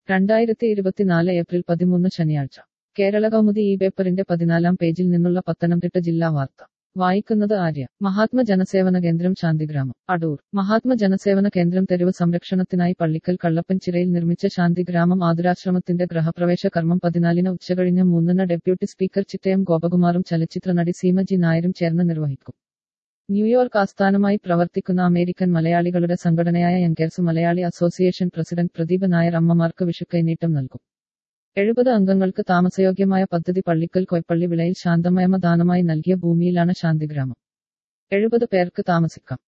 രണ്ടായിരത്തി ഇരുപത്തിനാല് ഏപ്രിൽ പതിമൂന്ന് ശനിയാഴ്ച കേരള കൗമുദി ഈ പേപ്പറിന്റെ പതിനാലാം പേജിൽ നിന്നുള്ള പത്തനംതിട്ട ജില്ലാ വാർത്ത വായിക്കുന്നത് ആര്യ മഹാത്മ ജനസേവന കേന്ദ്രം ശാന്തിഗ്രാമം അടൂർ മഹാത്മ ജനസേവന കേന്ദ്രം തെരുവ് സംരക്ഷണത്തിനായി പള്ളിക്കൽ കള്ളപ്പൻചിറയിൽ നിർമ്മിച്ച ശാന്തിഗ്രാമം ആതുരാശ്രമത്തിന്റെ ഗൃഹപ്രവേശ കർമ്മം പതിനാലിന് ഉച്ചകഴിഞ്ഞ് മൂന്നിന് ഡെപ്യൂട്ടി സ്പീക്കർ ചിറ്റയം ഗോപകുമാറും ചലച്ചിത്ര നടി സീമജി നായരും ചേർന്ന് നിർവഹിക്കും ന്യൂയോർക്ക് ആസ്ഥാനമായി പ്രവർത്തിക്കുന്ന അമേരിക്കൻ മലയാളികളുടെ സംഘടനയായ Yonkers Malayali association president Pradeep Nair അമ്മമാർക്ക് വിഷുക്കൈനീട്ടം നൽകും എഴുപത് അംഗങ്ങൾക്ക് താമസയോഗ്യമായ പദ്ധതി പള്ളിക്കൽ കൊയ്പ്പള്ളി വിളയിൽ ശാന്തമയമ ദാനമായി നൽകിയ ഭൂമിയിലാണ് ശാന്തിഗ്രാമം എഴുപത് പേർക്ക് താമസിക്കാം